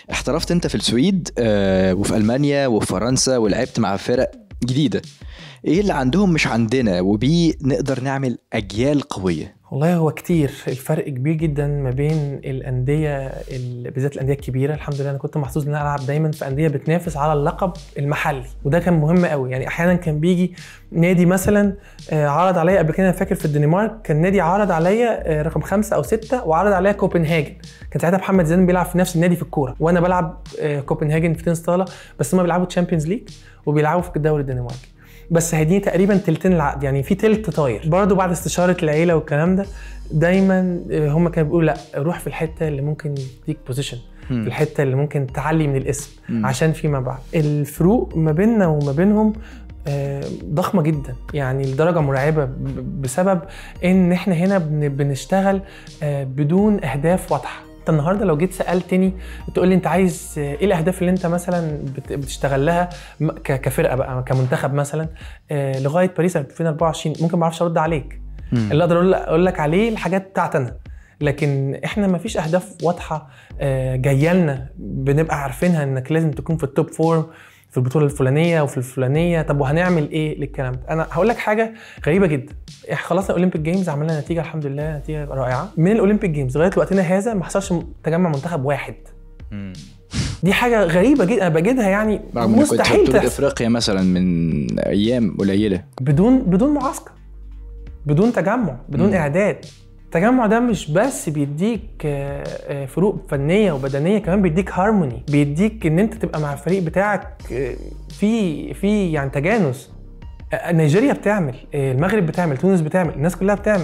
احترفت انت في السويد آه وفي المانيا وفي فرنسا ولعبت مع فرق جديده ايه اللي عندهم مش عندنا وبيه نقدر نعمل اجيال قويه والله هو كتير الفرق كبير جدا ما بين الانديه ال- بالذات الانديه الكبيره الحمد لله انا كنت محظوظ ان انا العب دايما في انديه بتنافس على اللقب المحلي وده كان مهم قوي يعني احيانا كان بيجي نادي مثلا آه، عرض عليا قبل كده انا فاكر في الدنمارك كان نادي عرض عليا آه، رقم خمسة او ستة وعرض عليا كوبنهاجن كان ساعتها محمد زيدان بيلعب في نفس النادي في الكوره وانا بلعب آه، كوبنهاجن في تنس طاوله بس هم بيلعبوا تشامبيونز ليج وبيلعبوا في الدوري الدنماركي بس هيديني تقريبا تلتين العقد يعني في تلت طاير برضه بعد استشاره العيله والكلام ده دايما آه، هم كانوا بيقولوا لا روح في الحته اللي ممكن تديك بوزيشن في مم. الحته اللي ممكن تعلي من الاسم مم. عشان فيما بعد الفروق ما بيننا وما بينهم آه، ضخمه جدا يعني لدرجه مرعبه ب- بسبب ان احنا هنا بن- بنشتغل آه، بدون اهداف واضحه انت النهارده لو جيت سالتني تقول لي انت عايز آه، ايه الاهداف اللي انت مثلا بت- بتشتغل لها م- ك- كفرقه بقى كمنتخب مثلا آه، لغايه باريس 2024 ممكن ما اعرفش ارد عليك مم. اللي اقدر أقول- اقول لك عليه الحاجات بتاعتنا لكن احنا ما فيش اهداف واضحه آه، جايه لنا بنبقى عارفينها انك لازم تكون في التوب فورم في البطوله الفلانيه وفي الفلانيه طب وهنعمل ايه للكلام ده انا هقول لك حاجه غريبه جدا احنا خلصنا اولمبيك جيمز عملنا نتيجه الحمد لله نتيجه رائعه من الاولمبيك جيمز لغايه وقتنا هذا ما حصلش تجمع منتخب واحد مم. دي حاجه غريبه جدا انا بجدها يعني رغم انك كنت في مستحيل بطولة تحصل افريقيا مثلا من ايام قليله بدون بدون معسكر بدون تجمع بدون مم. اعداد التجمع ده مش بس بيديك آه، آه، فروق فنيه وبدنيه كمان بيديك هارموني بيديك ان انت تبقى مع الفريق بتاعك آه، في في يعني تجانس آه، نيجيريا بتعمل آه، المغرب بتعمل تونس بتعمل الناس كلها بتعمل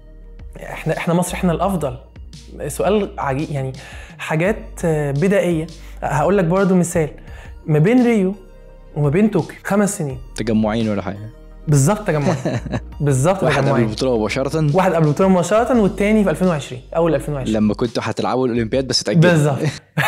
احنا احنا مصر احنا الافضل سؤال عجيب يعني حاجات آه، بدائيه هقول لك برضو مثال ما بين ريو وما بين طوكيو خمس سنين تجمعين ولا حاجه بالظبط تجمعين بالظبط واحد قبل تجمعين البطوله مباشره واحد قبل البطوله مباشره والتاني في 2020 اول 2020 لما كنتوا هتلعبوا الاولمبياد بس اتاجلوا بالظبط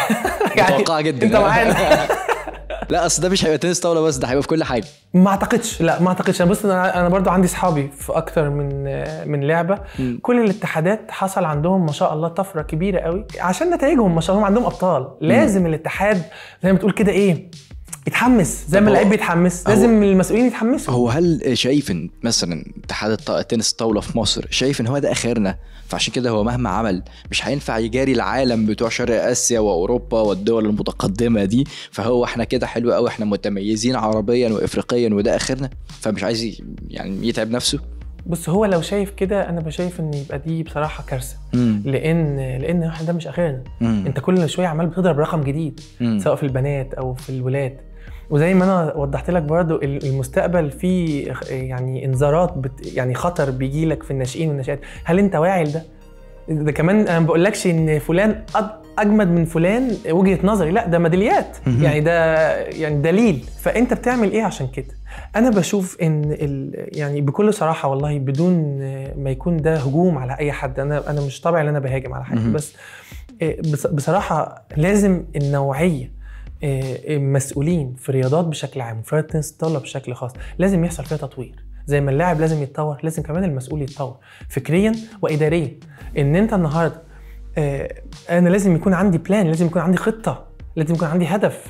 متوقعه جدا انت معانا لا اصل ده مش هيبقى تنس طاوله بس ده هيبقى في كل حاجه ما اعتقدش لا ما اعتقدش انا بص انا انا برضو عندي اصحابي في اكتر من من لعبه مم. كل الاتحادات حصل عندهم ما شاء الله طفره كبيره قوي عشان نتائجهم ما شاء الله هم عندهم ابطال لازم الاتحاد زي ما تقول كده ايه يتحمس زي طب ما هو- اللعيب بيتحمس هو- لازم المسؤولين يتحمسوا هو هل شايف ان مثلا اتحاد الط- تنس الطاوله في مصر شايف ان هو ده اخرنا فعشان كده هو مهما عمل مش هينفع يجاري العالم بتوع شرق اسيا واوروبا والدول المتقدمه دي فهو احنا كده حلو قوي احنا متميزين عربيا وافريقيا وده اخرنا فمش عايز ي- يعني يتعب نفسه بص هو لو شايف كده انا بشايف ان يبقى دي بصراحه كارثه مم. لان لان احنا ده مش اخرنا مم. انت كل شويه عمال بتضرب رقم جديد مم. سواء في البنات او في الولاد وزي ما انا وضحت لك برضو ال- المستقبل فيه يعني انذارات بت يعني خطر بيجي لك في الناشئين والناشئات هل انت واعي لده ده كمان انا ما بقولكش ان فلان أج- اجمد من فلان وجهه نظري لا ده ميداليات مهم. يعني ده يعني دليل فانت بتعمل ايه عشان كده انا بشوف ان ال يعني بكل صراحه والله بدون ما يكون ده هجوم على اي حد انا انا مش طبعي ان انا بهاجم على حد مهم. بس إيه، بص- بصراحه لازم النوعيه إيه، المسؤولين في الرياضات بشكل عام في رياضه تنس الطاوله بشكل خاص لازم يحصل فيها تطوير زي ما اللاعب لازم يتطور لازم كمان المسؤول يتطور فكريا واداريا ان انت النهارده آه، انا لازم يكون عندي بلان لازم يكون عندي خطه لازم يكون عندي هدف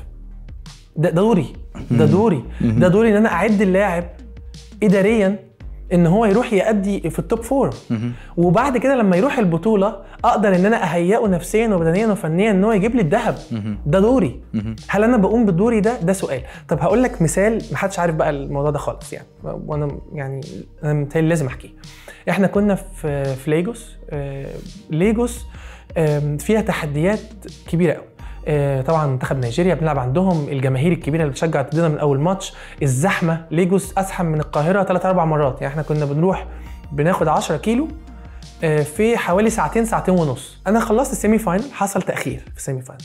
ده دوري ده دوري مهم. ده دوري ان انا اعد اللاعب اداريا ان هو يروح يأدي في التوب فور مهم. وبعد كده لما يروح البطوله اقدر ان انا اهيئه نفسيا وبدنيا وفنيا ان هو يجيب لي الذهب مهم. ده دوري مهم. هل انا بقوم بدوري ده ده سؤال طب هقول لك مثال محدش عارف بقى الموضوع ده خالص يعني وانا يعني انا متهيألي لازم احكيه احنا كنا في في ليجوس آه، ليجوس آم، فيها تحديات كبيره قوي آه، طبعا منتخب نيجيريا بنلعب عندهم الجماهير الكبيره اللي بتشجع ضدنا من اول ماتش الزحمه ليجوس ازحم من القاهره ثلاث اربع مرات يعني احنا كنا بنروح بناخد 10 كيلو آه، في حوالي ساعتين ساعتين ونص انا خلصت السيمي فاينل حصل تاخير في السيمي فاينل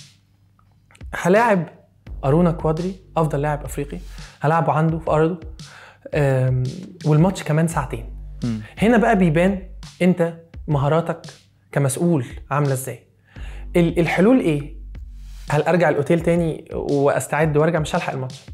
هلاعب ارونا كوادري افضل لاعب افريقي هلعبه عنده في ارضه آم، والماتش كمان ساعتين مم. هنا بقى بيبان انت مهاراتك كمسؤول عامله ازاي ال- الحلول ايه هل ارجع الاوتيل تاني واستعد وارجع مش هلحق الماتش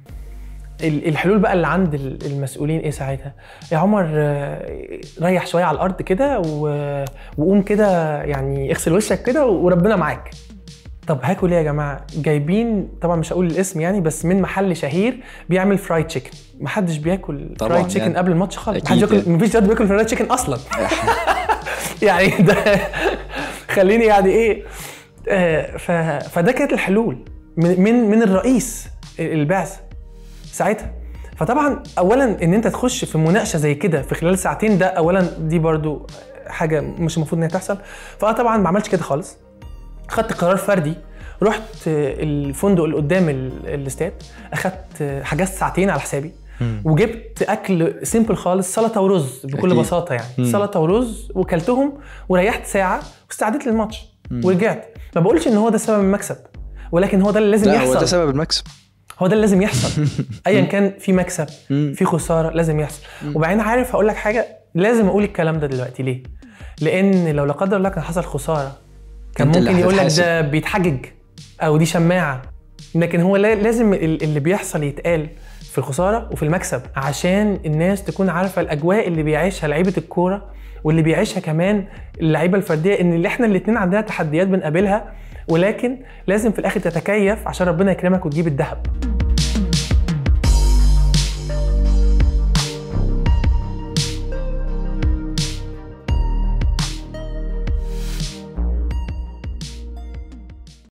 ال- الحلول بقى اللي عند ال- المسؤولين ايه ساعتها يا عمر آه، ريح شويه على الارض كده و- وقوم كده يعني اغسل وشك كده وربنا معاك طب هاكل ايه يا جماعه جايبين طبعا مش هقول الاسم يعني بس من محل شهير بيعمل فرايد تشيكن محدش بياكل طبعاً فرايد تشيكن يعني. قبل الماتش خالص أكيد محدش بياكل يعني. مفيش حد بياكل فرايد تشيكن اصلا يعني ده خليني يعني ايه آه، ف... فده كانت الحلول من من من الرئيس البعثه ساعتها فطبعا اولا ان انت تخش في مناقشه زي كده في خلال ساعتين ده اولا دي برضو حاجه مش المفروض ان هي تحصل فاه طبعا ما عملتش كده خالص خدت قرار فردي رحت الفندق اللي قدام ال- الاستاد اخدت حجزت ساعتين على حسابي وجبت اكل سيمبل خالص سلطه ورز بكل أكيد. بساطه يعني مم. سلطه ورز وكلتهم وريحت ساعه واستعدت للماتش ورجعت ما بقولش ان هو ده سبب المكسب ولكن هو ده اللي لازم لا يحصل هو ده سبب المكسب هو ده اللي لازم يحصل ايا كان في مكسب مم. في خساره لازم يحصل وبعدين عارف هقول لك حاجه لازم اقول الكلام ده دلوقتي ليه لان لو لا قدر الله كان حصل خساره كان أنت اللي ممكن يقول لك هتتحاسب. ده بيتحجج او دي شماعه لكن هو لا- لازم ال- اللي بيحصل يتقال في الخساره وفي المكسب عشان الناس تكون عارفه الاجواء اللي بيعيشها لعيبه الكوره واللي بيعيشها كمان اللعيبه الفرديه ان اللي احنا الاثنين عندنا تحديات بنقابلها ولكن لازم في الاخر تتكيف عشان ربنا يكرمك وتجيب الذهب